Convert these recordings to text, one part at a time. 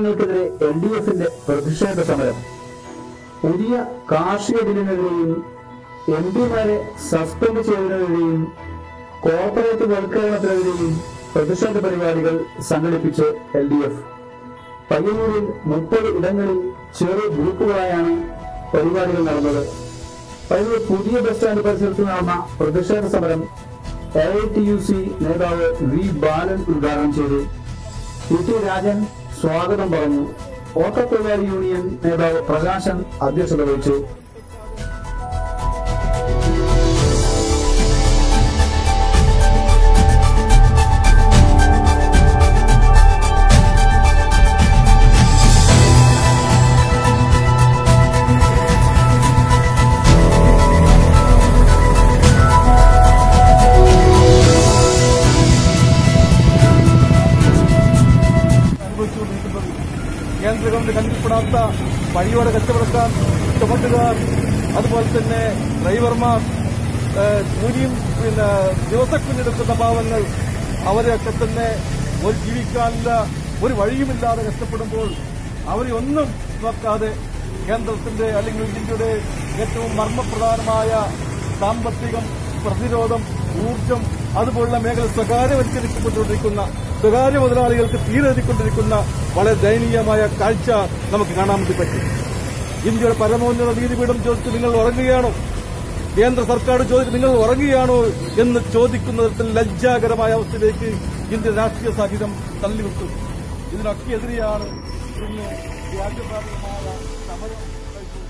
നിയമങ്ങൾക്കെതിരെ L D എഫിന്റെ പ്രതിഷേധ സമരം പുതിയ കാർഷിക ബില്ലിനെതിരെയും എം പിമാരെ സസ്പെൻഡ് ചെയ്തതിനെതിരെയും കോർപ്പറേറ്റ് വൽക്കരണത്തിനെതിരെയും പ്രതിഷേധ പരിപാടികൾ സംഘടിപ്പിച്ച് എൽ ഡി എഫ് പയ്യന്നൂരിൽ മുപ്പത് ഇടങ്ങളിൽ ചെറു ഗ്രൂപ്പുകളായാണ് പരിപാടികൾ നടന്നത് പയ്യന്നൂർ പുതിയ ബസ് സ്റ്റാൻഡ് പരിസരത്ത് നടന്ന പ്രതിഷേധ സമരം A I T U C നേതാവ് വി ബാലൻ ഉദ്ഘാടനം ചെയ്തു ടി ടി രാജൻ സ്വാഗതം പറഞ്ഞു ഓട്ടോ തൊഴിലാളി യൂണിയൻ നേതാവ് പ്രകാശൻ അധ്യക്ഷത വഹിച്ചു അനുഭവിച്ചുകൊണ്ടിരിക്കുന്നത് കേന്ദ്ര ഗവൺമെന്റ് കണ്ടിപ്പെടാത്ത വഴിയോടെ കച്ചവടക്കാർ ചുമട്ടുകാർ അതുപോലെ തന്നെ ഡ്രൈവർമാർ ഏഹ്, കൂലിയും പിന്നെ ദിവസക്കുഞ്ഞെടുക്കുന്ന പാവങ്ങൾ അവരെയൊക്കെ തന്നെ ഒരു ജീവിക്കാനുള്ള ഒരു വഴിയുമില്ലാതെ കഷ്ടപ്പെടുമ്പോൾ അവരെ ഒന്നും നോക്കാതെ കേന്ദ്രത്തിന്റെ അല്ലെങ്കിൽ ഇന്ത്യയുടെ ഏറ്റവും മർമ്മപ്രധാനമായ സാമ്പത്തികം പ്രതിരോധം ഊർജം അതുപോലുള്ള മേഖല സ്വകാര്യവൽക്കരിക്കപ്പെട്ടുകൊണ്ടിരിക്കുന്ന സ്വകാര്യ മുതലാളികൾക്ക് തീരെഴുതിക്കൊണ്ടിരിക്കുന്ന വളരെ ദയനീയമായ കാഴ്ച നമുക്ക് കാണാൻ വേണ്ടി പറ്റും ഇന്ത്യയുടെ പരമോന്നത നീതിപീഠം ചോദിച്ചു നിങ്ങൾ ഉറങ്ങുകയാണോ കേന്ദ്ര സർക്കാർ ചോദിച്ചു നിങ്ങൾ ഉറങ്ങുകയാണോ എന്ന് ചോദിക്കുന്ന തരത്തിൽ ലജ്ജാകരമായ അവസ്ഥയിലേക്ക് ഇന്ത്യ രാഷ്ട്രീയ സാഹിത്യം തള്ളിവിട്ടു ഇതിനൊക്കെ എതിരെയാണ് ഇന്ന് രാജ്യവ്യാപകമായ സമരം കഴിച്ചുകൊണ്ടിരിക്കുന്നത്.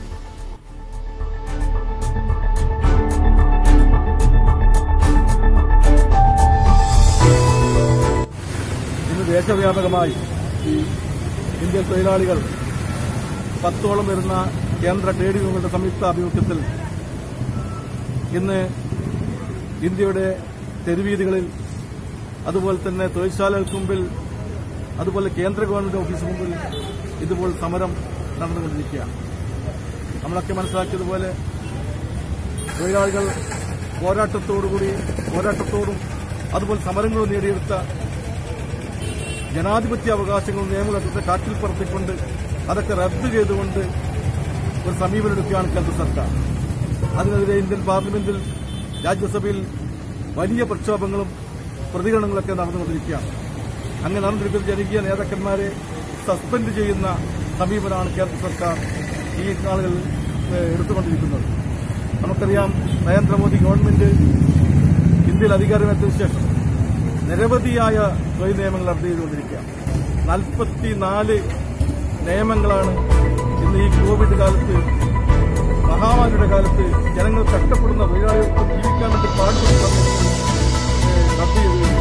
ഇന്ന് ദേശവ്യാപകമായി ഈ ഇന്ത്യൻ തൊഴിലാളികൾ പത്തോളം വരുന്ന കേന്ദ്ര ട്രേഡ് യൂണിയനുകളുടെ സംയുക്ത ആഭിമുഖ്യത്തിൽ ഇന്ന് ഇന്ത്യയുടെ തെരുവീതികളിൽ അതുപോലെ തന്നെ തൊഴിൽശാലകൾക്ക് മുമ്പിൽ അതുപോലെ കേന്ദ്ര ഗവൺമെന്റ് ഓഫീസിന് മുമ്പിൽ ഇതുപോലെ സമരം നടന്നുകൊണ്ടിരിക്കുകയാണ് നമ്മളൊക്കെ മനസ്സിലാക്കിയതുപോലെ തൊഴിലാളികൾ പോരാട്ടത്തോടുകൂടി പോരാട്ടത്തോടും അതുപോലെ സമരങ്ങളും നേടിയെടുത്ത ജനാധിപത്യ അവകാശങ്ങളും നിയമങ്ങളൊക്കെ കാറ്റിൽ പറത്തിക്കൊണ്ട് അതൊക്കെ റദ്ദ് ചെയ്തുകൊണ്ട് ഒരു സമീപനമെടുക്കുകയാണ് കേന്ദ്ര സർക്കാർ അതിനെതിരെ ഇന്ത്യൻ പാർലമെന്റിൽ രാജ്യസഭയിൽ വലിയ പ്രക്ഷോഭങ്ങളും പ്രതികരണങ്ങളൊക്കെ നടന്നുകൊണ്ടിരിക്കുകയാണ് അങ്ങനെ നടന്നിരിക്കുന്ന ജനകീയ നേതാക്കന്മാരെ സസ്പെൻഡ് ചെയ്യുന്ന സമീപനമാണ് കേന്ദ്ര സർക്കാർ ഈ നാളുകളിൽ ഏഹ്, എടുത്തുകൊണ്ടിരിക്കുന്നത് നമുക്കറിയാം നരേന്ദ്രമോദി ഗവൺമെന്റ് ഇന്ത്യയിൽ അധികാരമേറ്റതിനു ശേഷം നിരവധിയായ തൊഴിൽ നിയമങ്ങൾ റദ്ദ് ചെയ്തുകൊണ്ടിരിക്കുകയാണ് നാൽപ്പത്തിനാല് നിയമങ്ങളാണ് ഇന്ന് ഈ കോവിഡ് കാലത്ത് മഹാമാരിയുടെ കാലത്ത് ജനങ്ങൾ കഷ്ടപ്പെടുന്ന തൊഴിലാളികൾക്ക് ജീവിക്കാൻ വേണ്ടി പാടുപെടുന്ന സമയത്ത് ഏഹ്, റദ്ദ് ചെയ്തുകൊണ്ടിരിക്കുന്നത്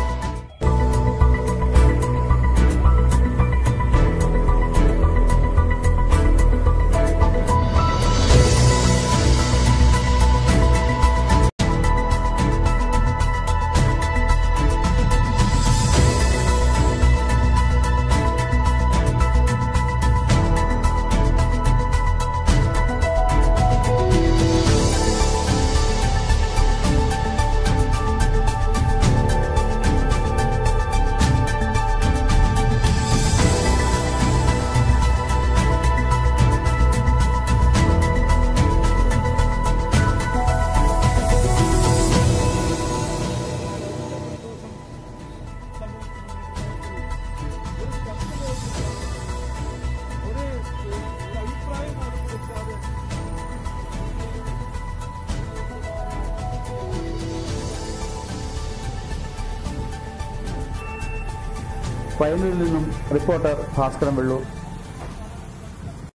ഒരു ഒരു അഭിപ്രായം പോലും കൊടുക്കാതെ പയ്യന്നൂരിൽ നിന്നും റിപ്പോർട്ടർ ഭാസ്കരൻ വെള്ളൂർ